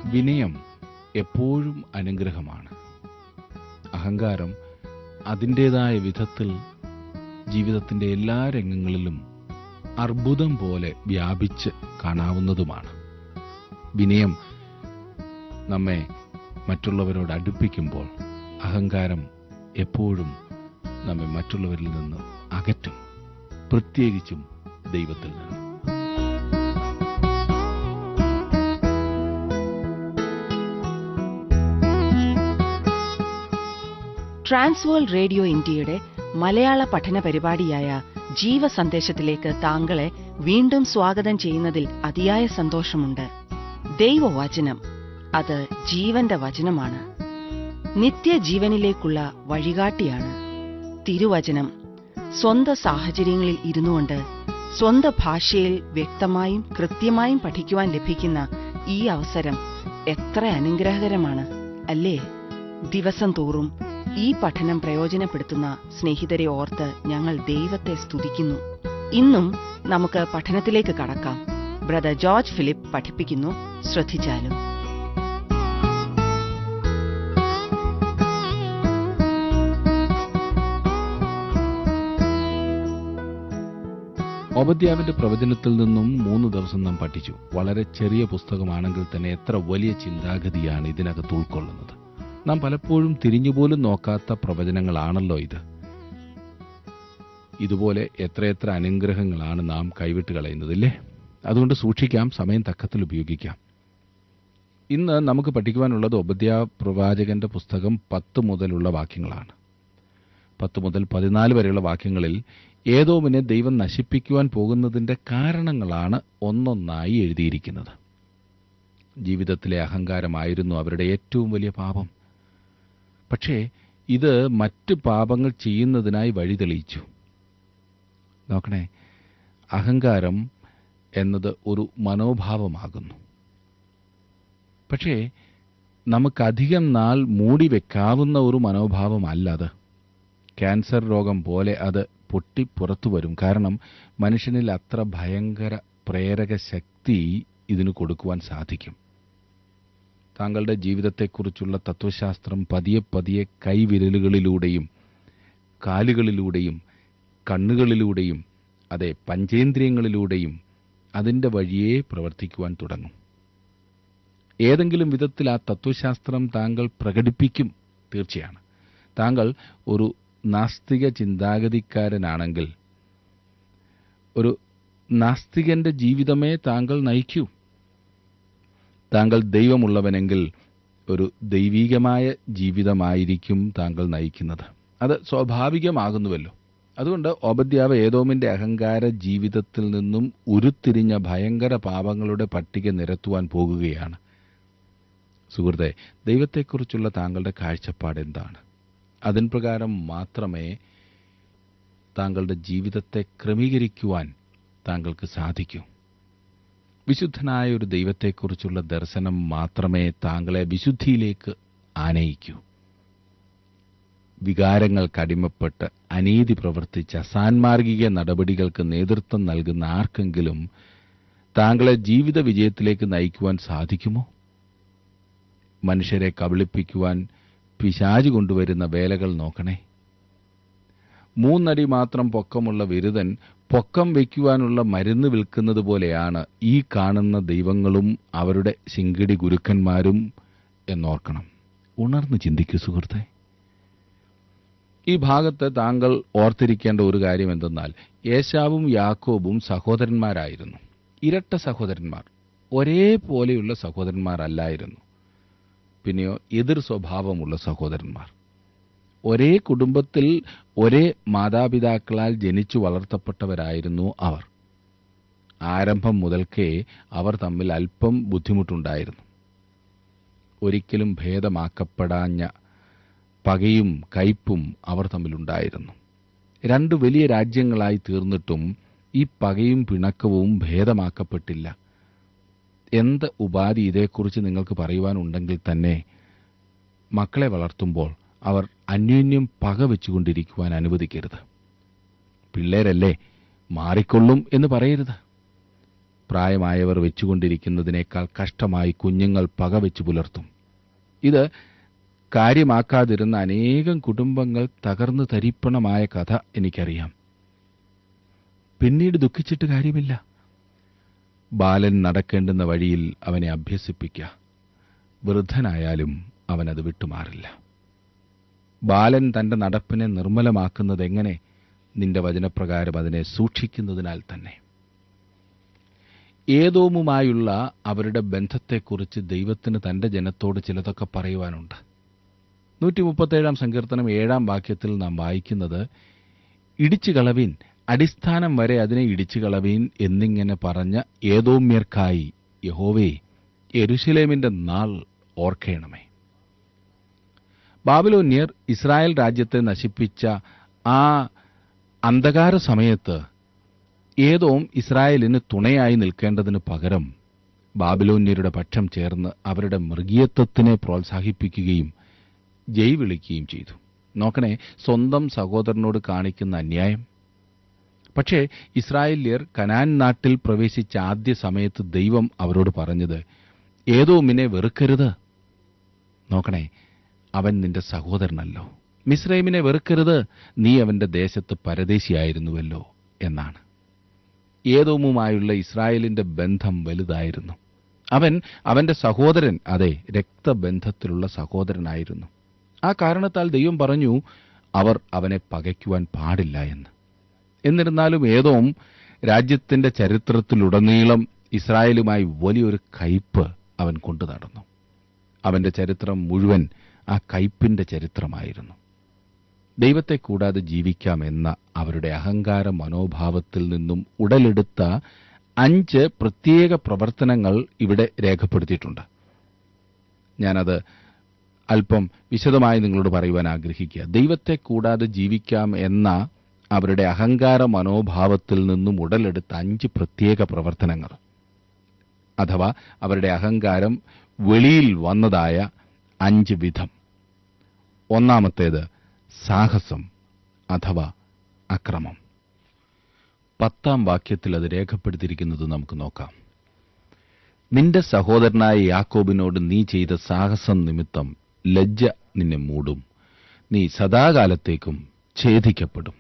വിനയം എപ്പോഴും അനുഗ്രഹമാണ് അഹങ്കാരം അതിൻ്റെതായ വിധത്തിൽ ജീവിതത്തിൻ്റെ എല്ലാ രംഗങ്ങളിലും അർബുദം പോലെ വ്യാപിച്ച് കാണാവുന്നതുമാണ് വിനയം നമ്മെ മറ്റുള്ളവരോട് അടുപ്പിക്കുമ്പോൾ അഹങ്കാരം എപ്പോഴും നമ്മെ മറ്റുള്ളവരിൽ നിന്ന് അകറ്റും പ്രത്യേകിച്ചും ദൈവത്തിൽ നിന്ന് ട്രാൻസ്വേൾ റേഡിയോ ഇന്ത്യയുടെ മലയാള പഠന പരിപാടിയായ ജീവസന്ദേശത്തിലേക്ക് താങ്കളെ വീണ്ടും സ്വാഗതം ചെയ്യുന്നതിൽ അതിയായ സന്തോഷമുണ്ട് ദൈവവചനം അത് ജീവന്റെ വചനമാണ് നിത്യജീവനിലേക്കുള്ള വഴികാട്ടിയാണ് തിരുവചനം സ്വന്തം സാഹചര്യങ്ങളിൽ ഇരുന്നുകൊണ്ട് സ്വന്തം ഭാഷയിൽ വ്യക്തമായും കൃത്യമായും പഠിക്കുവാൻ ലഭിക്കുന്ന ഈ അവസരം എത്ര അനുഗ്രഹകരമാണ് അല്ലേ ദിവസം തോറും ഈ പഠനം പ്രയോജനപ്പെടുത്തുന്ന സ്നേഹിതരെ ഓർത്ത് ഞങ്ങൾ ദൈവത്തെ സ്തുതിക്കുന്നു ഇന്നും നമുക്ക് പഠനത്തിലേക്ക് കടക്കാം ബ്രദർ ജോർജ് ഫിലിപ്പ് പഠിപ്പിക്കുന്നു ശ്രദ്ധിച്ചാലും ഓബദ്യാവിന്റെ പ്രവചനത്തിൽ നിന്നും മൂന്ന് ദിവസം നാം പഠിച്ചു വളരെ ചെറിയ പുസ്തകമാണെങ്കിൽ തന്നെ എത്ര വലിയ ചിന്താഗതിയാണ് ഇതിനകത്ത് ഉൾക്കൊള്ളുന്നത് നാം പലപ്പോഴും തിരിഞ്ഞുപോലും നോക്കാത്ത പ്രവചനങ്ങളാണല്ലോ ഇത് ഇതുപോലെ എത്രയെത്ര അനുഗ്രഹങ്ങളാണ് നാം കൈവിട്ട് കളയുന്നതില്ലേ അതുകൊണ്ട് സൂക്ഷിക്കാം സമയം തക്കത്തിൽ ഉപയോഗിക്കാം ഇന്ന് നമുക്ക് പഠിക്കുവാനുള്ളത് ഉപദ്യ പ്രവാചകന്റെ പുസ്തകം പത്ത് മുതലുള്ള വാക്യങ്ങളാണ് പത്ത് മുതൽ പതിനാല് വരെയുള്ള വാക്യങ്ങളിൽ ഏതോമിനെ ദൈവം നശിപ്പിക്കുവാൻ പോകുന്നതിന്റെ കാരണങ്ങളാണ് ഒന്നൊന്നായി എഴുതിയിരിക്കുന്നത് ജീവിതത്തിലെ അഹങ്കാരമായിരുന്നു അവരുടെ ഏറ്റവും വലിയ പാപം പക്ഷേ ഇത് മറ്റ് പാപങ്ങൾ ചെയ്യുന്നതിനായി വഴി തെളിയിച്ചു നോക്കണേ അഹങ്കാരം എന്നത് ഒരു മനോഭാവമാകുന്നു പക്ഷേ നമുക്കധികം നാൾ മൂടി വെക്കാവുന്ന ഒരു മനോഭാവമല്ല അത് ക്യാൻസർ രോഗം പോലെ അത് പൊട്ടി പുറത്തു വരും കാരണം മനുഷ്യനിൽ അത്ര ഭയങ്കര പ്രേരക ശക്തി ഇതിന് കൊടുക്കുവാൻ സാധിക്കും താങ്കളുടെ ജീവിതത്തെക്കുറിച്ചുള്ള തത്വശാസ്ത്രം പതിയെ പതിയെ കൈവിരലുകളിലൂടെയും കാലുകളിലൂടെയും കണ്ണുകളിലൂടെയും അതെ പഞ്ചേന്ദ്രിയങ്ങളിലൂടെയും അതിൻ്റെ വഴിയേ പ്രവർത്തിക്കുവാൻ തുടങ്ങും ഏതെങ്കിലും വിധത്തിൽ ആ തത്വശാസ്ത്രം താങ്കൾ പ്രകടിപ്പിക്കും തീർച്ചയാണ് താങ്കൾ ഒരു നാസ്തിക ചിന്താഗതിക്കാരനാണെങ്കിൽ ഒരു നാസ്തികന്റെ ജീവിതമേ താങ്കൾ നയിക്കൂ താങ്കൾ ദൈവമുള്ളവനെങ്കിൽ ഒരു ദൈവീകമായ ജീവിതമായിരിക്കും താങ്കൾ നയിക്കുന്നത് അത് സ്വാഭാവികമാകുന്നുവല്ലോ അതുകൊണ്ട് ഓബദ്യാവ് ഏതോമിന്റെ അഹങ്കാര ജീവിതത്തിൽ നിന്നും ഉരുത്തിരിഞ്ഞ ഭയങ്കര പാപങ്ങളുടെ പട്ടിക നിരത്തുവാൻ പോകുകയാണ് സുഹൃത്തെ ദൈവത്തെക്കുറിച്ചുള്ള താങ്കളുടെ കാഴ്ചപ്പാട് എന്താണ് അതിൻ പ്രകാരം മാത്രമേ താങ്കളുടെ ജീവിതത്തെ ക്രമീകരിക്കുവാൻ താങ്കൾക്ക് സാധിക്കൂ വിശുദ്ധനായ ഒരു ദൈവത്തെക്കുറിച്ചുള്ള ദർശനം മാത്രമേ താങ്കളെ വിശുദ്ധിയിലേക്ക് ആനയിക്കൂ വികാരങ്ങൾക്കടിമപ്പെട്ട് അനീതി പ്രവർത്തിച്ച സാൻമാർഗിക നടപടികൾക്ക് നേതൃത്വം നൽകുന്ന ആർക്കെങ്കിലും താങ്കളെ ജീവിത വിജയത്തിലേക്ക് നയിക്കുവാൻ സാധിക്കുമോ മനുഷ്യരെ കബളിപ്പിക്കുവാൻ പിശാജ് കൊണ്ടുവരുന്ന വേലകൾ നോക്കണേ മൂന്നടി മാത്രം പൊക്കമുള്ള വിരുദൻ പൊക്കം വയ്ക്കുവാനുള്ള മരുന്ന് വിൽക്കുന്നത് പോലെയാണ് ഈ കാണുന്ന ദൈവങ്ങളും അവരുടെ ശിങ്കിടി ഗുരുക്കന്മാരും എന്നോർക്കണം ഉണർന്ന് ചിന്തിക്കൂ സുഹൃത്തെ ഈ ഭാഗത്ത് താങ്കൾ ഓർത്തിരിക്കേണ്ട ഒരു കാര്യം എന്തെന്നാൽ യേശാവും യാക്കോബും സഹോദരന്മാരായിരുന്നു ഇരട്ട സഹോദരന്മാർ ഒരേപോലെയുള്ള സഹോദരന്മാരല്ലായിരുന്നു പിന്നെയോ എതിർ സ്വഭാവമുള്ള സഹോദരന്മാർ ഒരേ കുടുംബത്തിൽ ഒരേ മാതാപിതാക്കളാൽ ജനിച്ചു വളർത്തപ്പെട്ടവരായിരുന്നു അവർ ആരംഭം മുതൽക്കേ അവർ തമ്മിൽ അല്പം ബുദ്ധിമുട്ടുണ്ടായിരുന്നു ഒരിക്കലും ഭേദമാക്കപ്പെടാഞ്ഞ പകയും കയ്പും അവർ തമ്മിലുണ്ടായിരുന്നു രണ്ട് വലിയ രാജ്യങ്ങളായി തീർന്നിട്ടും ഈ പകയും പിണക്കവും ഭേദമാക്കപ്പെട്ടില്ല എന്ത് ഉപാധി ഇതേക്കുറിച്ച് നിങ്ങൾക്ക് പറയുവാനുണ്ടെങ്കിൽ തന്നെ മക്കളെ വളർത്തുമ്പോൾ അവർ അന്യോന്യം പക വെച്ചുകൊണ്ടിരിക്കുവാൻ അനുവദിക്കരുത് പിള്ളേരല്ലേ മാറിക്കൊള്ളും എന്ന് പറയരുത് പ്രായമായവർ വെച്ചുകൊണ്ടിരിക്കുന്നതിനേക്കാൾ കഷ്ടമായി കുഞ്ഞുങ്ങൾ പകവെച്ച് പുലർത്തും ഇത് കാര്യമാക്കാതിരുന്ന അനേകം കുടുംബങ്ങൾ തകർന്നു തരിപ്പണമായ കഥ എനിക്കറിയാം പിന്നീട് ദുഃഖിച്ചിട്ട് കാര്യമില്ല ബാലൻ നടക്കേണ്ടുന്ന വഴിയിൽ അവനെ അഭ്യസിപ്പിക്കുക വൃദ്ധനായാലും അവനത് വിട്ടുമാറില്ല ബാലൻ തന്റെ നടപ്പിനെ നിർമ്മലമാക്കുന്നത് എങ്ങനെ നിന്റെ വചനപ്രകാരം അതിനെ സൂക്ഷിക്കുന്നതിനാൽ തന്നെ ഏതോമുമായുള്ള അവരുടെ ബന്ധത്തെക്കുറിച്ച് ദൈവത്തിന് തന്റെ ജനത്തോട് ചിലതൊക്കെ പറയുവാനുണ്ട് നൂറ്റി മുപ്പത്തേഴാം സങ്കീർത്തനം ഏഴാം വാക്യത്തിൽ നാം വായിക്കുന്നത് ഇടിച്ചു കളവീൻ അടിസ്ഥാനം വരെ അതിനെ ഇടിച്ചു കളവീൻ എന്നിങ്ങനെ പറഞ്ഞ ഏതോമ്യർക്കായി യഹോവേ യെരുശലേമിന്റെ നാൾ ഓർക്കേണമേ ബാബിലോന്യർ ഇസ്രായേൽ രാജ്യത്തെ നശിപ്പിച്ച ആ അന്ധകാര സമയത്ത് ഏതോം ഇസ്രായേലിന് തുണയായി നിൽക്കേണ്ടതിന് പകരം ബാബിലോന്യരുടെ പക്ഷം ചേർന്ന് അവരുടെ മൃഗീയത്വത്തിനെ പ്രോത്സാഹിപ്പിക്കുകയും ജയ് വിളിക്കുകയും ചെയ്തു നോക്കണേ സ്വന്തം സഹോദരനോട് കാണിക്കുന്ന അന്യായം പക്ഷേ ഇസ്രായേല്യർ കനാൻ നാട്ടിൽ പ്രവേശിച്ച ആദ്യ സമയത്ത് ദൈവം അവരോട് പറഞ്ഞത് ഏതോമിനെ വെറുക്കരുത് നോക്കണേ അവൻ നിന്റെ സഹോദരനല്ലോ മിസ്രൈമിനെ വെറുക്കരുത് നീ അവന്റെ ദേശത്ത് പരദേശിയായിരുന്നുവല്ലോ എന്നാണ് ഏതോമുമായുള്ള ഇസ്രായേലിന്റെ ബന്ധം വലുതായിരുന്നു അവൻ അവന്റെ സഹോദരൻ അതെ രക്തബന്ധത്തിലുള്ള സഹോദരനായിരുന്നു ആ കാരണത്താൽ ദൈവം പറഞ്ഞു അവർ അവനെ പകയ്ക്കുവാൻ പാടില്ല എന്ന് എന്നിരുന്നാലും ഏതോം രാജ്യത്തിന്റെ ചരിത്രത്തിലുടനീളം ഇസ്രായേലുമായി വലിയൊരു കയ്പ് അവൻ കൊണ്ടു നടന്നു അവന്റെ ചരിത്രം മുഴുവൻ ആ കയ്പിന്റെ ചരിത്രമായിരുന്നു ദൈവത്തെ കൂടാതെ ജീവിക്കാമെന്ന അവരുടെ അഹങ്കാര മനോഭാവത്തിൽ നിന്നും ഉടലെടുത്ത അഞ്ച് പ്രത്യേക പ്രവർത്തനങ്ങൾ ഇവിടെ രേഖപ്പെടുത്തിയിട്ടുണ്ട് ഞാനത് അല്പം വിശദമായി നിങ്ങളോട് പറയുവാൻ ആഗ്രഹിക്കുക ദൈവത്തെ കൂടാതെ ജീവിക്കാം എന്ന അവരുടെ അഹങ്കാര മനോഭാവത്തിൽ നിന്നും ഉടലെടുത്ത അഞ്ച് പ്രത്യേക പ്രവർത്തനങ്ങൾ അഥവാ അവരുടെ അഹങ്കാരം വെളിയിൽ വന്നതായ അഞ്ച് വിധം ഒന്നാമത്തേത് സാഹസം അഥവാ അക്രമം പത്താം വാക്യത്തിൽ അത് രേഖപ്പെടുത്തിയിരിക്കുന്നത് നമുക്ക് നോക്കാം നിന്റെ സഹോദരനായ യാക്കോബിനോട് നീ ചെയ്ത സാഹസം നിമിത്തം ലജ്ജ നിന്നെ മൂടും നീ സദാകാലത്തേക്കും ഛേദിക്കപ്പെടും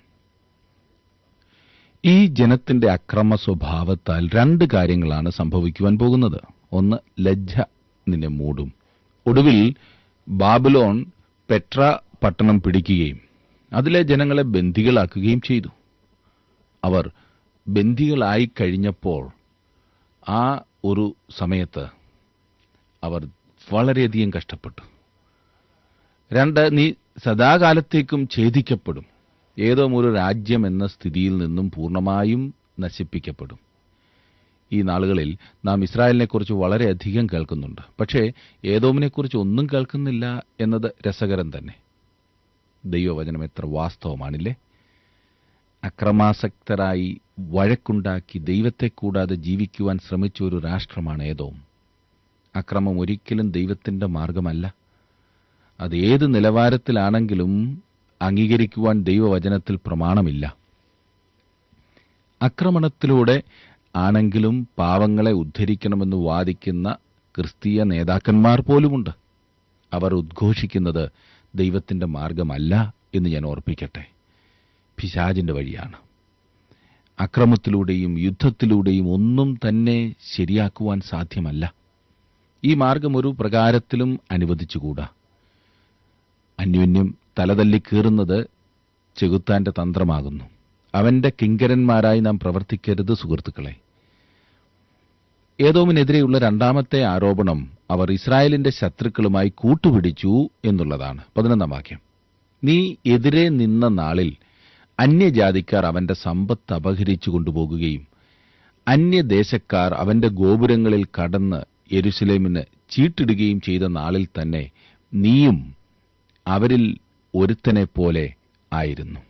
ഈ ജനത്തിന്റെ അക്രമ സ്വഭാവത്താൽ രണ്ട് കാര്യങ്ങളാണ് സംഭവിക്കുവാൻ പോകുന്നത് ഒന്ന് ലജ്ജ നിന്നെ മൂടും ഒടുവിൽ ബാബിലോൺ പെട്ര പട്ടണം പിടിക്കുകയും അതിലെ ജനങ്ങളെ ബന്ദികളാക്കുകയും ചെയ്തു അവർ ബന്ദികളായി കഴിഞ്ഞപ്പോൾ ആ ഒരു സമയത്ത് അവർ വളരെയധികം കഷ്ടപ്പെട്ടു രണ്ട് നീ സദാകാലത്തേക്കും ഛേദിക്കപ്പെടും ഏതോ ഒരു രാജ്യം എന്ന സ്ഥിതിയിൽ നിന്നും പൂർണ്ണമായും നശിപ്പിക്കപ്പെടും ഈ നാളുകളിൽ നാം ഇസ്രായേലിനെക്കുറിച്ച് വളരെയധികം കേൾക്കുന്നുണ്ട് പക്ഷേ ഏതോമിനെക്കുറിച്ച് ഒന്നും കേൾക്കുന്നില്ല എന്നത് രസകരം തന്നെ ദൈവവചനം എത്ര വാസ്തവമാണില്ലേ അക്രമാസക്തരായി വഴക്കുണ്ടാക്കി ദൈവത്തെ കൂടാതെ ജീവിക്കുവാൻ ശ്രമിച്ച ഒരു രാഷ്ട്രമാണ് ഏതോം അക്രമം ഒരിക്കലും ദൈവത്തിന്റെ മാർഗമല്ല അത് ഏത് നിലവാരത്തിലാണെങ്കിലും അംഗീകരിക്കുവാൻ ദൈവവചനത്തിൽ പ്രമാണമില്ല ആക്രമണത്തിലൂടെ ആണെങ്കിലും പാവങ്ങളെ ഉദ്ധരിക്കണമെന്ന് വാദിക്കുന്ന ക്രിസ്തീയ നേതാക്കന്മാർ പോലുമുണ്ട് അവർ ഉദ്ഘോഷിക്കുന്നത് ദൈവത്തിന്റെ മാർഗമല്ല എന്ന് ഞാൻ ഓർപ്പിക്കട്ടെ പിശാജിന്റെ വഴിയാണ് അക്രമത്തിലൂടെയും യുദ്ധത്തിലൂടെയും ഒന്നും തന്നെ ശരിയാക്കുവാൻ സാധ്യമല്ല ഈ മാർഗം ഒരു പ്രകാരത്തിലും അനുവദിച്ചുകൂടാ അന്യോന്യം തലതല്ലി കീറുന്നത് ചെകുത്താന്റെ തന്ത്രമാകുന്നു അവന്റെ കിങ്കരന്മാരായി നാം പ്രവർത്തിക്കരുത് സുഹൃത്തുക്കളെ ഏതോമിനെതിരെയുള്ള രണ്ടാമത്തെ ആരോപണം അവർ ഇസ്രായേലിന്റെ ശത്രുക്കളുമായി കൂട്ടുപിടിച്ചു എന്നുള്ളതാണ് പതിനൊന്നാം വാക്യം നീ എതിരെ നിന്ന നാളിൽ അന്യജാതിക്കാർ അവന്റെ സമ്പത്ത് അപഹരിച്ചു കൊണ്ടുപോകുകയും അന്യദേശക്കാർ അവന്റെ ഗോപുരങ്ങളിൽ കടന്ന് യെരുസലേമിന് ചീട്ടിടുകയും ചെയ്ത നാളിൽ തന്നെ നീയും അവരിൽ ഒരുത്തനെ പോലെ ആയിരുന്നു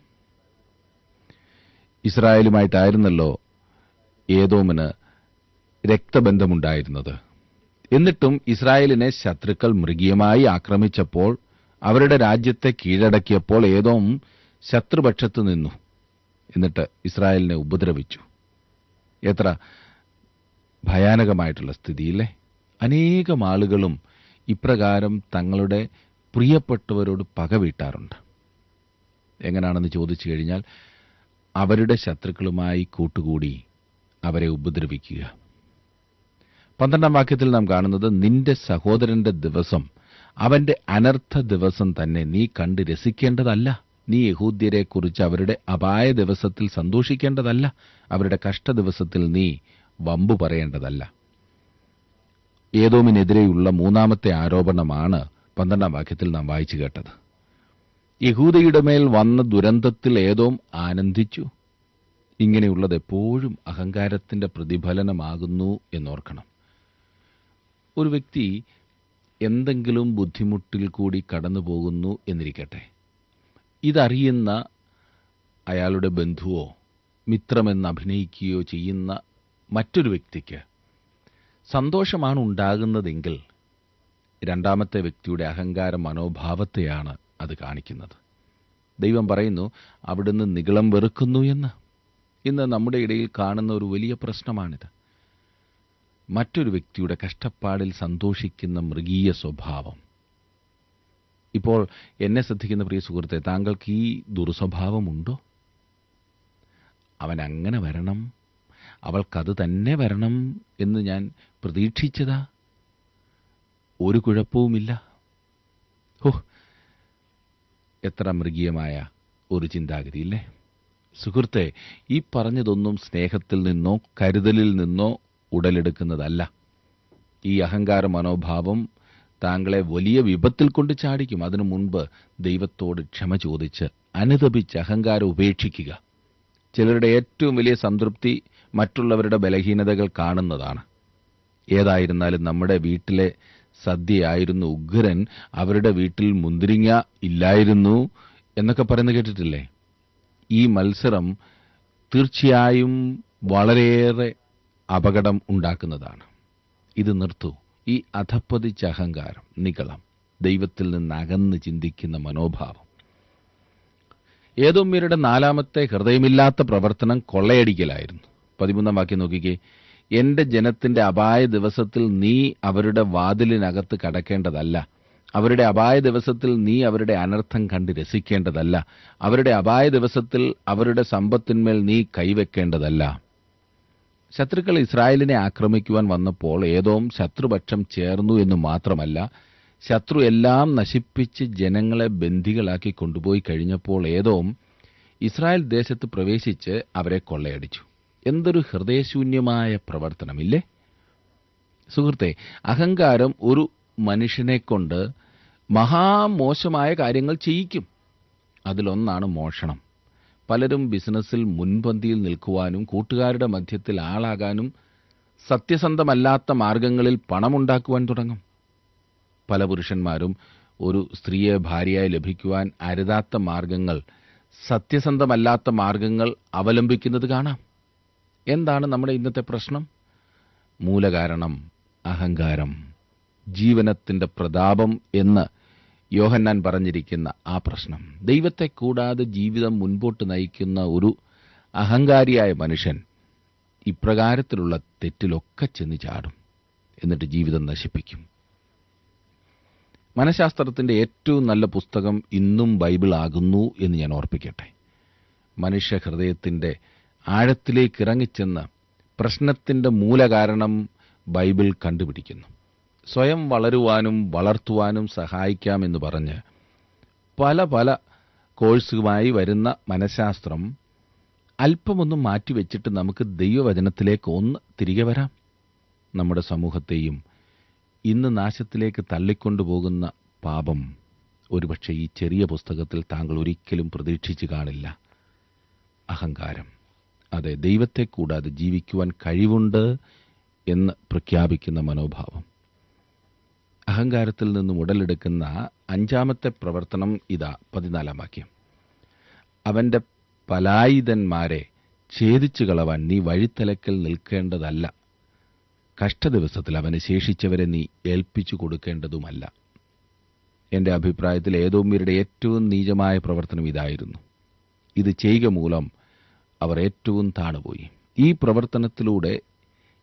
ഇസ്രായേലുമായിട്ടായിരുന്നല്ലോ ഏതോമിന് രക്തബന്ധമുണ്ടായിരുന്നത് എന്നിട്ടും ഇസ്രായേലിനെ ശത്രുക്കൾ മൃഗീയമായി ആക്രമിച്ചപ്പോൾ അവരുടെ രാജ്യത്തെ കീഴടക്കിയപ്പോൾ ഏതോം ശത്രുപക്ഷത്ത് നിന്നു എന്നിട്ട് ഇസ്രായേലിനെ ഉപദ്രവിച്ചു എത്ര ഭയാനകമായിട്ടുള്ള സ്ഥിതിയില്ലേ അനേകം ആളുകളും ഇപ്രകാരം തങ്ങളുടെ പ്രിയപ്പെട്ടവരോട് പക വീട്ടാറുണ്ട് എങ്ങനെയാണെന്ന് ചോദിച്ചു കഴിഞ്ഞാൽ അവരുടെ ശത്രുക്കളുമായി കൂട്ടുകൂടി അവരെ ഉപദ്രവിക്കുക പന്ത്രണ്ടാം വാക്യത്തിൽ നാം കാണുന്നത് നിന്റെ സഹോദരന്റെ ദിവസം അവന്റെ അനർത്ഥ ദിവസം തന്നെ നീ കണ്ട് രസിക്കേണ്ടതല്ല നീ യഹൂദ്യരെക്കുറിച്ച് അവരുടെ അപായ ദിവസത്തിൽ സന്തോഷിക്കേണ്ടതല്ല അവരുടെ കഷ്ട ദിവസത്തിൽ നീ വമ്പു പറയേണ്ടതല്ല ഏതോമിനെതിരെയുള്ള മൂന്നാമത്തെ ആരോപണമാണ് പന്ത്രണ്ടാം വാക്യത്തിൽ നാം വായിച്ചു കേട്ടത് യഹൂദയുടെ മേൽ വന്ന ദുരന്തത്തിൽ ഏതോം ആനന്ദിച്ചു ഇങ്ങനെയുള്ളത് എപ്പോഴും അഹങ്കാരത്തിന്റെ പ്രതിഫലനമാകുന്നു എന്നോർക്കണം ഒരു വ്യക്തി എന്തെങ്കിലും ബുദ്ധിമുട്ടിൽ കൂടി കടന്നു പോകുന്നു എന്നിരിക്കട്ടെ ഇതറിയുന്ന അയാളുടെ ബന്ധുവോ മിത്രമെന്ന് അഭിനയിക്കുകയോ ചെയ്യുന്ന മറ്റൊരു വ്യക്തിക്ക് സന്തോഷമാണ് ഉണ്ടാകുന്നതെങ്കിൽ രണ്ടാമത്തെ വ്യക്തിയുടെ അഹങ്കാര മനോഭാവത്തെയാണ് അത് കാണിക്കുന്നത് ദൈവം പറയുന്നു അവിടുന്ന് നികളം വെറുക്കുന്നു എന്ന് ഇന്ന് നമ്മുടെ ഇടയിൽ കാണുന്ന ഒരു വലിയ പ്രശ്നമാണിത് മറ്റൊരു വ്യക്തിയുടെ കഷ്ടപ്പാടിൽ സന്തോഷിക്കുന്ന മൃഗീയ സ്വഭാവം ഇപ്പോൾ എന്നെ ശ്രദ്ധിക്കുന്ന പ്രിയ സുഹൃത്തെ താങ്കൾക്ക് ഈ ദുർസ്വഭാവമുണ്ടോ അവൻ അങ്ങനെ വരണം അവൾക്കത് തന്നെ വരണം എന്ന് ഞാൻ പ്രതീക്ഷിച്ചതാ ഒരു കുഴപ്പവുമില്ല ഹോ എത്ര മൃഗീയമായ ഒരു ചിന്താഗതി ഇല്ലേ സുഹൃത്തെ ഈ പറഞ്ഞതൊന്നും സ്നേഹത്തിൽ നിന്നോ കരുതലിൽ നിന്നോ ഉടലെടുക്കുന്നതല്ല ഈ അഹങ്കാര മനോഭാവം താങ്കളെ വലിയ വിപത്തിൽ കൊണ്ട് ചാടിക്കും അതിനു മുൻപ് ദൈവത്തോട് ക്ഷമ ചോദിച്ച് അനുതപിച്ച് അഹങ്കാരം ഉപേക്ഷിക്കുക ചിലരുടെ ഏറ്റവും വലിയ സംതൃപ്തി മറ്റുള്ളവരുടെ ബലഹീനതകൾ കാണുന്നതാണ് ഏതായിരുന്നാലും നമ്മുടെ വീട്ടിലെ സദ്യയായിരുന്നു ഉഗ്രൻ അവരുടെ വീട്ടിൽ മുന്തിരിങ്ങ ഇല്ലായിരുന്നു എന്നൊക്കെ പറയുന്നത് കേട്ടിട്ടില്ലേ ഈ മത്സരം തീർച്ചയായും വളരെയേറെ അപകടം ഉണ്ടാക്കുന്നതാണ് ഇത് നിർത്തൂ ഈ അധപ്പതിച്ച അഹങ്കാരം നികളം ദൈവത്തിൽ നിന്ന് അകന്ന് ചിന്തിക്കുന്ന മനോഭാവം ഏതോമ്യരുടെ നാലാമത്തെ ഹൃദയമില്ലാത്ത പ്രവർത്തനം കൊള്ളയടിക്കലായിരുന്നു പതിമൂന്നാം വാക്യം നോക്കിക്കേ എന്റെ ജനത്തിന്റെ അപായ ദിവസത്തിൽ നീ അവരുടെ വാതിലിനകത്ത് കടക്കേണ്ടതല്ല അവരുടെ അപായ ദിവസത്തിൽ നീ അവരുടെ അനർത്ഥം കണ്ട് രസിക്കേണ്ടതല്ല അവരുടെ അപായ ദിവസത്തിൽ അവരുടെ സമ്പത്തിന്മേൽ നീ കൈവെക്കേണ്ടതല്ല ശത്രുക്കൾ ഇസ്രായേലിനെ ആക്രമിക്കുവാൻ വന്നപ്പോൾ ഏതോം ശത്രുപക്ഷം ചേർന്നു എന്ന് മാത്രമല്ല ശത്രു എല്ലാം നശിപ്പിച്ച് ജനങ്ങളെ ബന്ദികളാക്കി കൊണ്ടുപോയി കഴിഞ്ഞപ്പോൾ ഏതോം ഇസ്രായേൽ ദേശത്ത് പ്രവേശിച്ച് അവരെ കൊള്ളയടിച്ചു എന്തൊരു ഹൃദയശൂന്യമായ പ്രവർത്തനമില്ലേ സുഹൃത്തെ അഹങ്കാരം ഒരു മനുഷ്യനെ കൊണ്ട് മഹാമോശമായ കാര്യങ്ങൾ ചെയ്യിക്കും അതിലൊന്നാണ് മോഷണം പലരും ബിസിനസ്സിൽ മുൻപന്തിയിൽ നിൽക്കുവാനും കൂട്ടുകാരുടെ മധ്യത്തിൽ ആളാകാനും സത്യസന്ധമല്ലാത്ത മാർഗങ്ങളിൽ പണമുണ്ടാക്കുവാൻ തുടങ്ങും പല പുരുഷന്മാരും ഒരു സ്ത്രീയെ ഭാര്യയായി ലഭിക്കുവാൻ അരുതാത്ത മാർഗങ്ങൾ സത്യസന്ധമല്ലാത്ത മാർഗങ്ങൾ അവലംബിക്കുന്നത് കാണാം എന്താണ് നമ്മുടെ ഇന്നത്തെ പ്രശ്നം മൂലകാരണം അഹങ്കാരം ജീവനത്തിന്റെ പ്രതാപം എന്ന് യോഹന്നാൻ പറഞ്ഞിരിക്കുന്ന ആ പ്രശ്നം ദൈവത്തെ കൂടാതെ ജീവിതം മുൻപോട്ട് നയിക്കുന്ന ഒരു അഹങ്കാരിയായ മനുഷ്യൻ ഇപ്രകാരത്തിലുള്ള തെറ്റിലൊക്കെ ചെന്ന് ചാടും എന്നിട്ട് ജീവിതം നശിപ്പിക്കും മനഃശാസ്ത്രത്തിന്റെ ഏറ്റവും നല്ല പുസ്തകം ഇന്നും ബൈബിൾ ആകുന്നു എന്ന് ഞാൻ ഓർപ്പിക്കട്ടെ മനുഷ്യ ഹൃദയത്തിന്റെ ആഴത്തിലേക്ക് ഇറങ്ങിച്ചെന്ന് പ്രശ്നത്തിന്റെ മൂലകാരണം ബൈബിൾ കണ്ടുപിടിക്കുന്നു സ്വയം വളരുവാനും വളർത്തുവാനും സഹായിക്കാമെന്ന് പറഞ്ഞ് പല പല കോഴ്സുമായി വരുന്ന മനഃശാസ്ത്രം അല്പമൊന്ന് മാറ്റിവെച്ചിട്ട് നമുക്ക് ദൈവവചനത്തിലേക്ക് ഒന്ന് തിരികെ വരാം നമ്മുടെ സമൂഹത്തെയും ഇന്ന് നാശത്തിലേക്ക് തള്ളിക്കൊണ്ടുപോകുന്ന പാപം ഒരുപക്ഷെ ഈ ചെറിയ പുസ്തകത്തിൽ താങ്കൾ ഒരിക്കലും പ്രതീക്ഷിച്ചു കാണില്ല അഹങ്കാരം അതെ ദൈവത്തെ കൂടാതെ ജീവിക്കുവാൻ കഴിവുണ്ട് എന്ന് പ്രഖ്യാപിക്കുന്ന മനോഭാവം അഹങ്കാരത്തിൽ നിന്നും ഉടലെടുക്കുന്ന അഞ്ചാമത്തെ പ്രവർത്തനം ഇതാ പതിനാലാം വാക്യം അവന്റെ പലായുധന്മാരെ ഛേദിച്ചു കളവാൻ നീ വഴിത്തലക്കൽ നിൽക്കേണ്ടതല്ല കഷ്ടദിവസത്തിൽ അവന് ശേഷിച്ചവരെ നീ ഏൽപ്പിച്ചു കൊടുക്കേണ്ടതുമല്ല എന്റെ അഭിപ്രായത്തിൽ ഏതോമ്യരുടെ ഏറ്റവും നീചമായ പ്രവർത്തനം ഇതായിരുന്നു ഇത് ചെയ്യുക മൂലം അവർ ഏറ്റവും താണുപോയി ഈ പ്രവർത്തനത്തിലൂടെ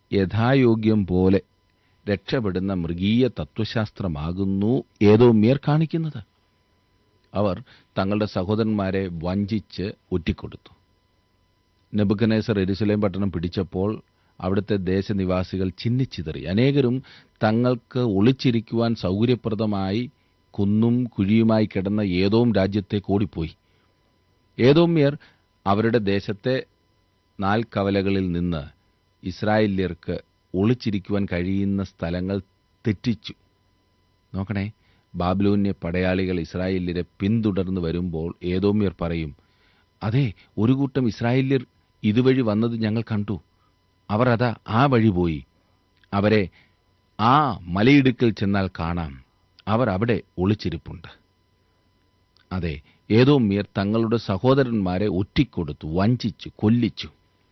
യഥായോഗ്യം പോലെ രക്ഷപ്പെടുന്ന മൃഗീയ തത്വശാസ്ത്രമാകുന്നു ഏതോമ്യർ കാണിക്കുന്നത് അവർ തങ്ങളുടെ സഹോദരന്മാരെ വഞ്ചിച്ച് ഒറ്റിക്കൊടുത്തു നെബുക്കനേസർ എരുസലേം പട്ടണം പിടിച്ചപ്പോൾ അവിടുത്തെ ദേശനിവാസികൾ ചിന്നിച്ചിതറി അനേകരും തങ്ങൾക്ക് ഒളിച്ചിരിക്കുവാൻ സൗകര്യപ്രദമായി കുന്നും കുഴിയുമായി കിടന്ന ഏതോം രാജ്യത്തേക്ക് ഓടിപ്പോയി ഏതോമ്യർ അവരുടെ ദേശത്തെ നാൽക്കവലകളിൽ നിന്ന് ഇസ്രായേല്യർക്ക് ഒളിച്ചിരിക്കുവാൻ കഴിയുന്ന സ്ഥലങ്ങൾ തെറ്റിച്ചു നോക്കണേ ബാബിലോന്യ പടയാളികൾ ഇസ്രായേല്യരെ പിന്തുടർന്ന് വരുമ്പോൾ ഏതോമ്യർ പറയും അതെ ഒരു കൂട്ടം ഇസ്രായേല്യർ ഇതുവഴി വന്നത് ഞങ്ങൾ കണ്ടു അവർ അതാ ആ വഴി പോയി അവരെ ആ മലയിടുക്കിൽ ചെന്നാൽ കാണാം അവർ അവിടെ ഒളിച്ചിരിപ്പുണ്ട് അതെ ഏതോമ്യർ തങ്ങളുടെ സഹോദരന്മാരെ ഒറ്റിക്കൊടുത്തു വഞ്ചിച്ചു കൊല്ലിച്ചു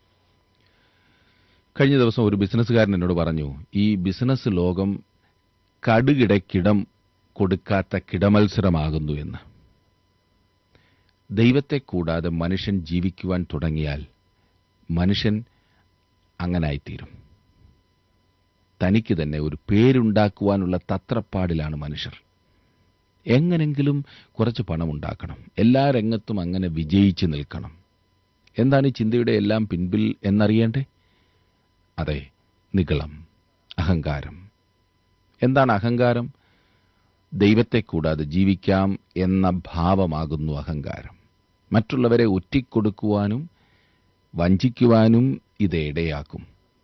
കഴിഞ്ഞ ദിവസം ഒരു ബിസിനസ്സുകാരൻ എന്നോട് പറഞ്ഞു ഈ ബിസിനസ് ലോകം കടുകിടക്കിടം കൊടുക്കാത്ത കിടമത്സരമാകുന്നു എന്ന് ദൈവത്തെ കൂടാതെ മനുഷ്യൻ ജീവിക്കുവാൻ തുടങ്ങിയാൽ മനുഷ്യൻ അങ്ങനായിത്തീരും തനിക്ക് തന്നെ ഒരു പേരുണ്ടാക്കുവാനുള്ള തത്രപ്പാടിലാണ് മനുഷ്യർ എങ്ങനെങ്കിലും കുറച്ച് പണമുണ്ടാക്കണം എല്ലാ രംഗത്തും അങ്ങനെ വിജയിച്ചു നിൽക്കണം എന്താണ് ഈ ചിന്തയുടെ എല്ലാം പിൻപിൽ എന്നറിയണ്ടേ അതെ നികളം അഹങ്കാരം എന്താണ് അഹങ്കാരം ദൈവത്തെ കൂടാതെ ജീവിക്കാം എന്ന ഭാവമാകുന്നു അഹങ്കാരം മറ്റുള്ളവരെ ഒറ്റിക്കൊടുക്കുവാനും വഞ്ചിക്കുവാനും ഇത് ഇടയാക്കും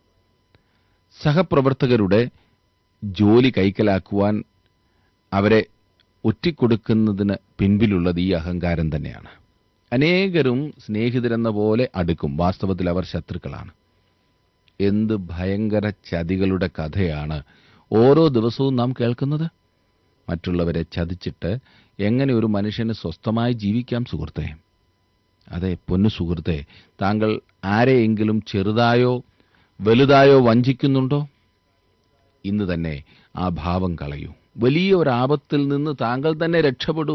സഹപ്രവർത്തകരുടെ ജോലി കൈക്കലാക്കുവാൻ അവരെ ഒറ്റിക്കൊടുക്കുന്നതിന് പിൻപിലുള്ളത് ഈ അഹങ്കാരം തന്നെയാണ് അനേകരും സ്നേഹിതരെന്ന പോലെ അടുക്കും വാസ്തവത്തിൽ അവർ ശത്രുക്കളാണ് എന്ത് ഭയങ്കര ചതികളുടെ കഥയാണ് ഓരോ ദിവസവും നാം കേൾക്കുന്നത് മറ്റുള്ളവരെ ചതിച്ചിട്ട് എങ്ങനെ ഒരു മനുഷ്യന് സ്വസ്ഥമായി ജീവിക്കാം സുഹൃത്തെ അതെ പൊന്നു സുഹൃത്തെ താങ്കൾ ആരെയെങ്കിലും ചെറുതായോ വലുതായോ വഞ്ചിക്കുന്നുണ്ടോ ഇന്ന് തന്നെ ആ ഭാവം കളയൂ വലിയ ഒരു ആപത്തിൽ നിന്ന് താങ്കൾ തന്നെ രക്ഷപ്പെടൂ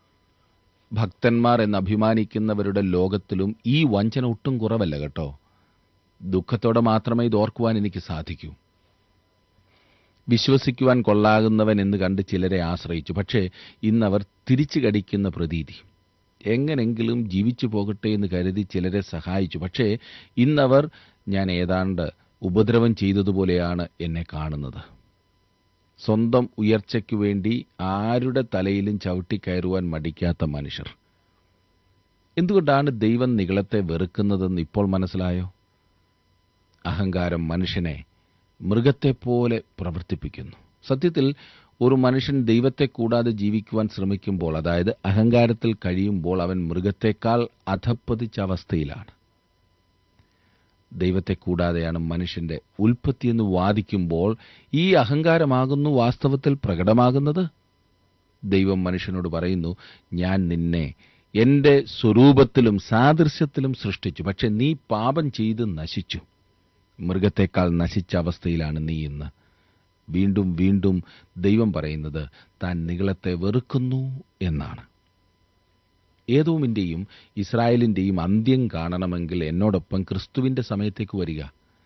ഭക്തന്മാർ എന്ന് അഭിമാനിക്കുന്നവരുടെ ലോകത്തിലും ഈ വഞ്ചന ഒട്ടും കുറവല്ല കേട്ടോ ദുഃഖത്തോടെ മാത്രമേ ഇത് ഓർക്കുവാൻ എനിക്ക് സാധിക്കൂ വിശ്വസിക്കുവാൻ കൊള്ളാകുന്നവൻ എന്ന് കണ്ട് ചിലരെ ആശ്രയിച്ചു പക്ഷേ ഇന്നവർ തിരിച്ചു കടിക്കുന്ന പ്രതീതി എങ്ങനെങ്കിലും ജീവിച്ചു പോകട്ടെ എന്ന് കരുതി ചിലരെ സഹായിച്ചു പക്ഷേ ഇന്നവർ ഞാൻ ഏതാണ്ട് ഉപദ്രവം ചെയ്തതുപോലെയാണ് എന്നെ കാണുന്നത് സ്വന്തം ഉയർച്ചയ്ക്കു വേണ്ടി ആരുടെ തലയിലും ചവിട്ടിക്കയറുവാൻ മടിക്കാത്ത മനുഷ്യർ എന്തുകൊണ്ടാണ് ദൈവം നികളത്തെ വെറുക്കുന്നതെന്ന് ഇപ്പോൾ മനസ്സിലായോ അഹങ്കാരം മനുഷ്യനെ മൃഗത്തെപ്പോലെ പ്രവർത്തിപ്പിക്കുന്നു സത്യത്തിൽ ഒരു മനുഷ്യൻ ദൈവത്തെ കൂടാതെ ജീവിക്കുവാൻ ശ്രമിക്കുമ്പോൾ അതായത് അഹങ്കാരത്തിൽ കഴിയുമ്പോൾ അവൻ മൃഗത്തെക്കാൾ അധപ്പതിച്ച അവസ്ഥയിലാണ് ദൈവത്തെ കൂടാതെയാണ് മനുഷ്യന്റെ ഉൽപ്പത്തിയെന്ന് വാദിക്കുമ്പോൾ ഈ അഹങ്കാരമാകുന്നു വാസ്തവത്തിൽ പ്രകടമാകുന്നത് ദൈവം മനുഷ്യനോട് പറയുന്നു ഞാൻ നിന്നെ എന്റെ സ്വരൂപത്തിലും സാദൃശ്യത്തിലും സൃഷ്ടിച്ചു പക്ഷെ നീ പാപം ചെയ്ത് നശിച്ചു മൃഗത്തെക്കാൾ നശിച്ച അവസ്ഥയിലാണ് നീ ഇന്ന് വീണ്ടും വീണ്ടും ദൈവം പറയുന്നത് താൻ നികളത്തെ വെറുക്കുന്നു എന്നാണ് ഏതോമിന്റെയും ഇസ്രായേലിന്റെയും അന്ത്യം കാണണമെങ്കിൽ എന്നോടൊപ്പം ക്രിസ്തുവിന്റെ സമയത്തേക്ക് വരിക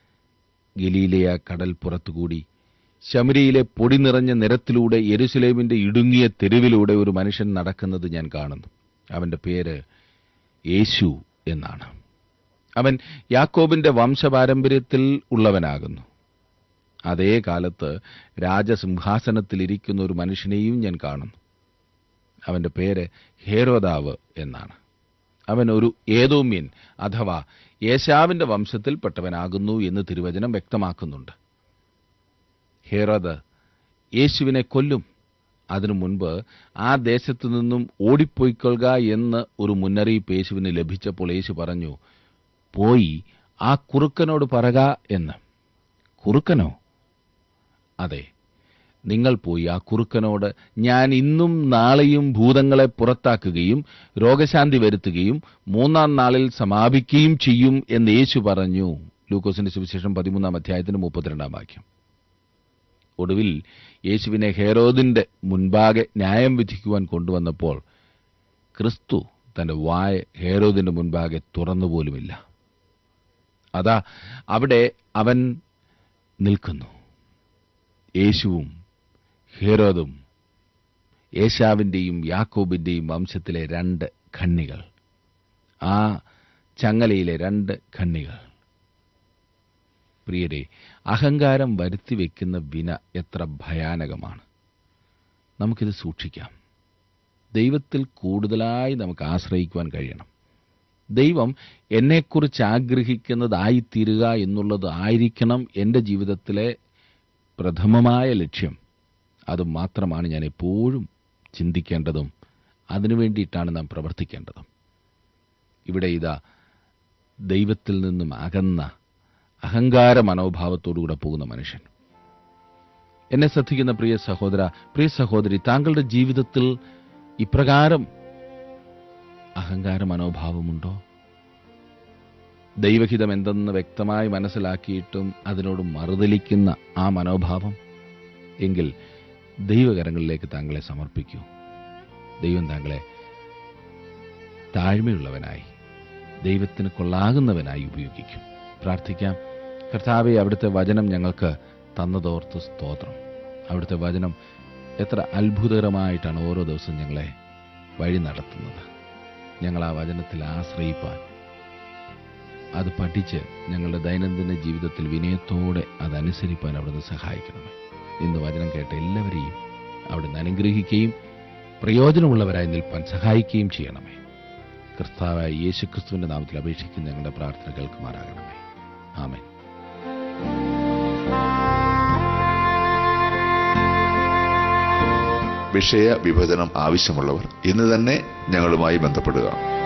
ഗലീലയ കടൽ പുറത്തുകൂടി ശമരിയിലെ പൊടി നിറഞ്ഞ നിരത്തിലൂടെ യെരുസലേമിന്റെ ഇടുങ്ങിയ തെരുവിലൂടെ ഒരു മനുഷ്യൻ നടക്കുന്നത് ഞാൻ കാണുന്നു അവന്റെ പേര് യേശു എന്നാണ് അവൻ യാക്കോബിന്റെ വംശപാരമ്പര്യത്തിൽ ഉള്ളവനാകുന്നു അതേ കാലത്ത് രാജസിംഹാസനത്തിലിരിക്കുന്ന ഒരു മനുഷ്യനെയും ഞാൻ കാണുന്നു അവന്റെ പേര് ഹേരോദാവ് എന്നാണ് അവൻ ഒരു ഏതോമ്യൻ അഥവാ യേശാവിന്റെ വംശത്തിൽപ്പെട്ടവനാകുന്നു എന്ന് തിരുവചനം വ്യക്തമാക്കുന്നുണ്ട് ഹേറോദ് യേശുവിനെ കൊല്ലും അതിനു മുൻപ് ആ ദേശത്തു നിന്നും ഓടിപ്പോയിക്കൊള്ളുക എന്ന് ഒരു മുന്നറിയിപ്പ് യേശുവിന് ലഭിച്ചപ്പോൾ യേശു പറഞ്ഞു പോയി ആ കുറുക്കനോട് പറക എന്ന് കുറുക്കനോ അതെ നിങ്ങൾ പോയി ആ കുറുക്കനോട് ഞാൻ ഇന്നും നാളെയും ഭൂതങ്ങളെ പുറത്താക്കുകയും രോഗശാന്തി വരുത്തുകയും മൂന്നാം നാളിൽ സമാപിക്കുകയും ചെയ്യും എന്ന് യേശു പറഞ്ഞു ലൂക്കോസിന്റെ സുവിശേഷം പതിമൂന്നാം അധ്യായത്തിന് മുപ്പത്തിരണ്ടാം വാക്യം ഒടുവിൽ യേശുവിനെ ഹേരോദിന്റെ മുൻപാകെ ന്യായം വിധിക്കുവാൻ കൊണ്ടുവന്നപ്പോൾ ക്രിസ്തു തന്റെ വായ ഹേരോദിന്റെ മുൻപാകെ തുറന്നുപോലുമില്ല അതാ അവിടെ അവൻ നിൽക്കുന്നു യേശുവും ഹേരോദും ഏശാവിൻ്റെയും യാക്കോബിൻ്റെയും വംശത്തിലെ രണ്ട് ഖണ്ണികൾ ആ ചങ്ങലയിലെ രണ്ട് ഖണ്ണികൾ പ്രിയരെ അഹങ്കാരം വരുത്തി വയ്ക്കുന്ന വിന എത്ര ഭയാനകമാണ് നമുക്കിത് സൂക്ഷിക്കാം ദൈവത്തിൽ കൂടുതലായി നമുക്ക് ആശ്രയിക്കുവാൻ കഴിയണം ദൈവം എന്നെക്കുറിച്ച് ആഗ്രഹിക്കുന്നതായിത്തീരുക എന്നുള്ളത് ആയിരിക്കണം എൻ്റെ ജീവിതത്തിലെ പ്രഥമമായ ലക്ഷ്യം അത് മാത്രമാണ് ഞാൻ എപ്പോഴും ചിന്തിക്കേണ്ടതും അതിനു വേണ്ടിയിട്ടാണ് നാം പ്രവർത്തിക്കേണ്ടതും ഇവിടെ ഇതാ ദൈവത്തിൽ നിന്നും അകന്ന അഹങ്കാര മനോഭാവത്തോടുകൂടെ പോകുന്ന മനുഷ്യൻ എന്നെ ശ്രദ്ധിക്കുന്ന പ്രിയ സഹോദര പ്രിയ സഹോദരി താങ്കളുടെ ജീവിതത്തിൽ ഇപ്രകാരം അഹങ്കാര മനോഭാവമുണ്ടോ ദൈവഹിതം എന്തെന്ന് വ്യക്തമായി മനസ്സിലാക്കിയിട്ടും അതിനോട് മറുതലിക്കുന്ന ആ മനോഭാവം എങ്കിൽ ദൈവകരങ്ങളിലേക്ക് താങ്കളെ സമർപ്പിക്കൂ ദൈവം താങ്കളെ താഴ്മയുള്ളവനായി ദൈവത്തിന് കൊള്ളാകുന്നവനായി ഉപയോഗിക്കും പ്രാർത്ഥിക്കാം കർത്താവെ അവിടുത്തെ വചനം ഞങ്ങൾക്ക് തന്നതോർത്ത് സ്തോത്രം അവിടുത്തെ വചനം എത്ര അത്ഭുതകരമായിട്ടാണ് ഓരോ ദിവസവും ഞങ്ങളെ വഴി നടത്തുന്നത് ഞങ്ങൾ ആ വചനത്തിൽ ആശ്രയിപ്പാൻ അത് പഠിച്ച് ഞങ്ങളുടെ ദൈനംദിന ജീവിതത്തിൽ വിനയത്തോടെ അതനുസരിപ്പാൻ അവിടുന്ന് സഹായിക്കണമേ ഇന്ന് വചനം കേട്ട എല്ലാവരെയും അവിടുന്ന് അനുഗ്രഹിക്കുകയും പ്രയോജനമുള്ളവരായി നിൽപ്പാൻ സഹായിക്കുകയും ചെയ്യണമേ കർത്താവായ യേശുക്രിസ്തുവിന്റെ നാമത്തിൽ അപേക്ഷിക്കുന്ന ഞങ്ങളുടെ പ്രാർത്ഥന കേൾക്കുമാറാകണമേ ആമേൻ വിഷയ വിഭജനം ആവശ്യമുള്ളവർ ഇന്ന് തന്നെ ഞങ്ങളുമായി ബന്ധപ്പെടുക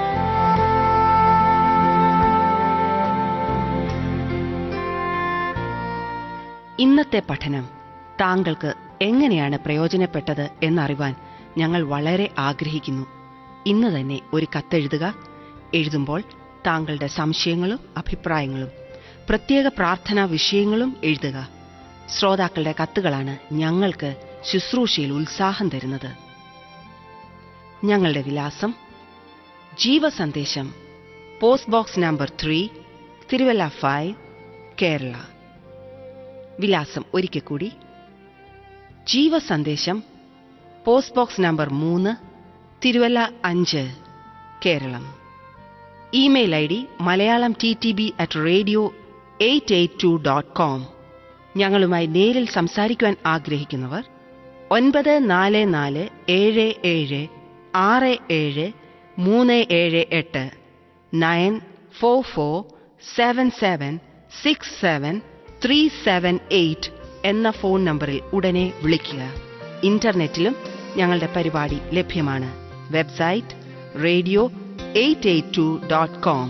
ഇന്നത്തെ പഠനം താങ്കൾക്ക് എങ്ങനെയാണ് പ്രയോജനപ്പെട്ടത് എന്നറിവാൻ ഞങ്ങൾ വളരെ ആഗ്രഹിക്കുന്നു ഇന്ന് തന്നെ ഒരു കത്തെഴുതുക എഴുതുമ്പോൾ താങ്കളുടെ സംശയങ്ങളും അഭിപ്രായങ്ങളും പ്രത്യേക പ്രാർത്ഥനാ വിഷയങ്ങളും എഴുതുക ശ്രോതാക്കളുടെ കത്തുകളാണ് ഞങ്ങൾക്ക് ശുശ്രൂഷയിൽ ഉത്സാഹം തരുന്നത് ഞങ്ങളുടെ വിലാസം ജീവസന്ദേശം post box number three Thiruvalla five Kerala വിലാസം ഒരിക്കൽ കൂടി ജീവസന്ദേശം പോസ്റ്റ് ബോക്സ് നമ്പർ മൂന്ന് തിരുവല്ല അഞ്ച് Keralam email I D Malayalam T T B at radio eight eight two dot com ഞങ്ങളുമായി നേരിൽ സംസാരിക്കുവാൻ ആഗ്രഹിക്കുന്നവർ ഒൻപത് നാല് നാല് ഏഴ് ഏഴ് ആറ് ഏഴ് മൂന്ന് ഏഴ് എട്ട് nine four four seven seven six seven three seven eight എന്ന ഫോൺ നമ്പറിൽ ഉടനെ വിളിക്കുക ഇന്റർനെറ്റിലും ഞങ്ങളുടെ പരിപാടി ലഭ്യമാണ് website radio eight eight two dot com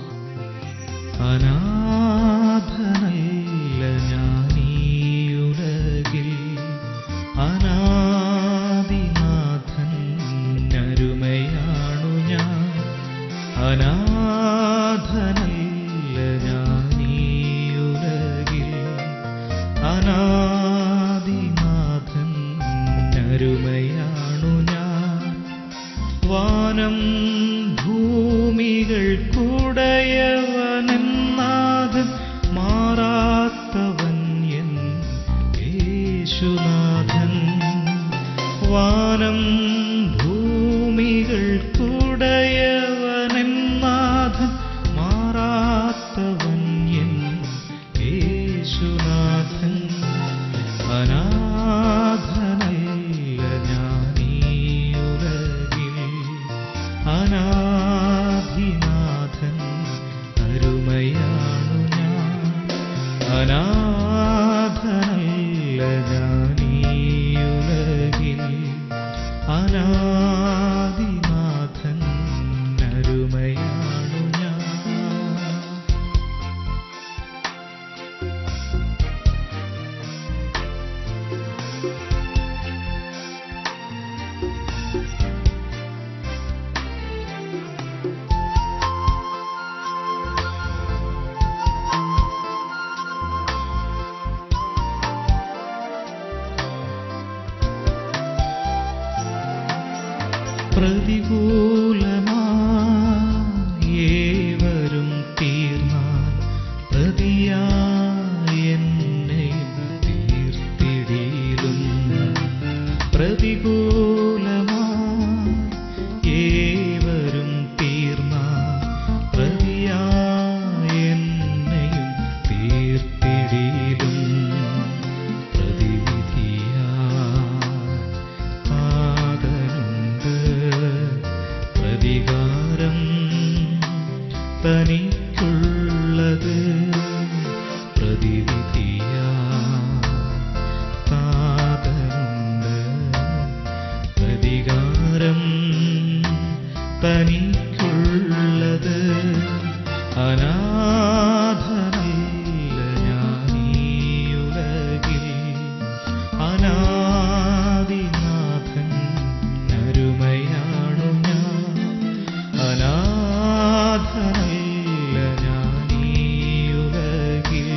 അനാഥനല്ല ഞാനീയുലകിൽ അനാദിനാഥൻ അരുമയാണു ഞാൻ അനാഥനല്ല ഞാനീയുലകിൽ അനാദിനാഥൻ അരുമയാണു ഞാൻ വാനം ഭൂമികൾ കുടയവനെന്നാഥൻ മാറാത്തവൻ എൻ യേശുനാഥൻ വാനം ഭൂമികൾ കുടയവനെന്നാഥൻ മാറാത്തവൻ എൻ യേശുനാഥൻ അനാഥനല്ല ഞാനീയുലകിൽ അനാധിനാഥൻ അരുമയാണു ഞാൻ അനാഥനല്ല ഞാനീയുലകിൽ അനാദിനാഥൻ അരുമയാണു ഞാൻ പ്രതികൂലമായേവരും തീർന്നാൽ പ്രതിയായി എന്നെയും പ്രതികൂലമായി ഏവരും തീർന്ന പ്രതിയായ എന്നെയും തീർത്തിടിലും പ്രതിവിധിയാ താതനുണ്ട് പ്രതികാരം തനിക്കുള്ളത് പ്രതിവിധിയാ താതനുണ്ട് പ്രതികാരം തനിക്കുള്ളത് അനാഥനല്ല ഞാനീയുലകിൽ അനാദിനാഥൻ അരുമയാണു ഞാൻ അനാഥനല്ല ഞാനീയുലകിൽ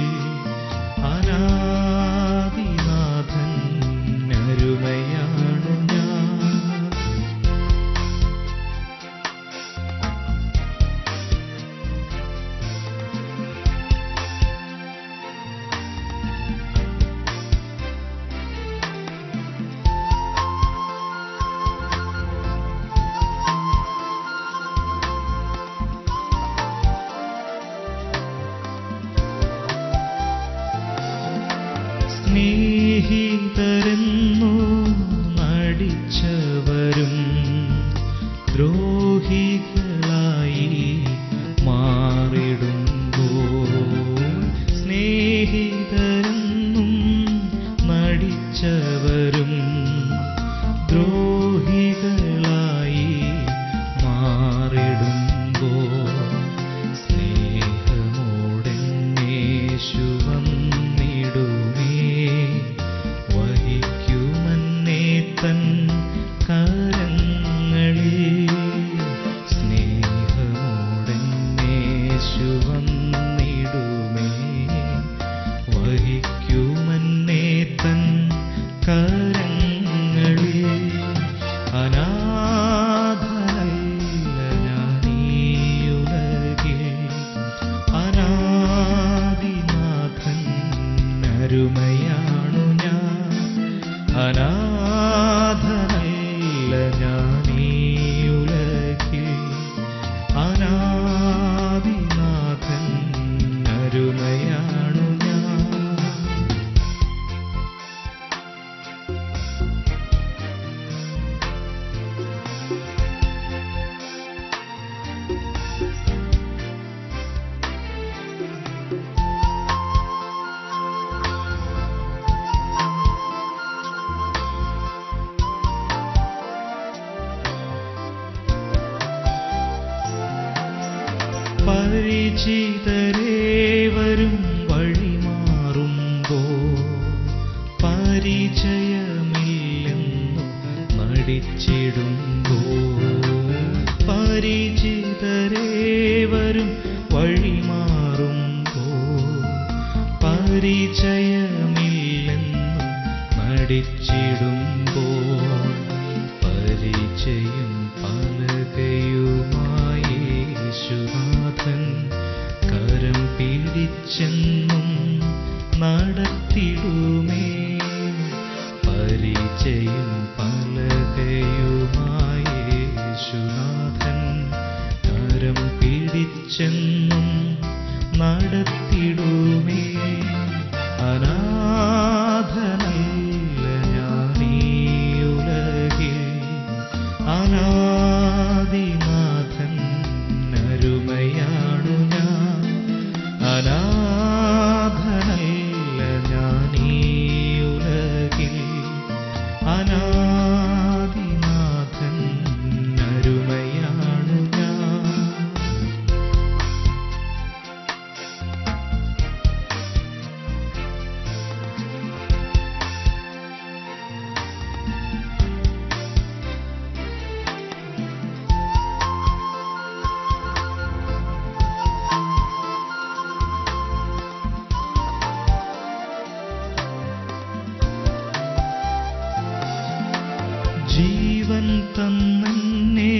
അനാദിനാഥൻ അരുമയാണു ഞാൻ സ്നേഹിതരെന്നു നടിച്ചവരും ദ്രോഹികളായി മാറിടുമ്പോൾ സ്നേഹിതരെന്നും നടിച്ചവരും ദ്രോഹികളായി മാറിടുമ്പോൾ സ്നേഹമോടെന്നേശു വന്നിടുമേ വഹിക്കുമന്നേ തൻ കരങ്ങളിൽ സ്നേഹമോടെന്നേശു വന്നിടുമേ വഹിക്കുമന്നേ തൻ കരങ്ങളിൽ അനാഥനല്ല ഞാനീയുലകിൽ അനാദിനാഥൻ അരുമയാണു ഞാൻ അനാഥനല്ല ഞാനീയുലകിൽ അനാദിനാഥൻ അരുമയാണു ഞാൻ പരിചിതരേവരും വഴിമാറുമ്പോ പരിചയമില്ലെന്നു നടിച്ചിടുമ്പോ പരിചിതരേവരും വഴിമാറുമ്പോ പരിചയമില്ലെന്നു നടിച്ചിടുമ്പോൾ പരിചയം പലകയുമായി യേശുനാഥൻ കരം പിടിച്ചെന്നും നടത്തിടുമേ പരിചയം പലകയുമായി യേശുനാഥൻ കരം പിടിച്ചെന്നും നടത്തിടുമേ അനാഥനല്ല ഞാനീയുലകിൽ അനാദിനാഥൻ അരുമയാണു ഞാൻ അനാഥനല്ല ഞാനീയുലകിൽ അനാദിനാഥൻ അരുമയാണു ഞാൻ ജീവൻ തന്നെന്നെ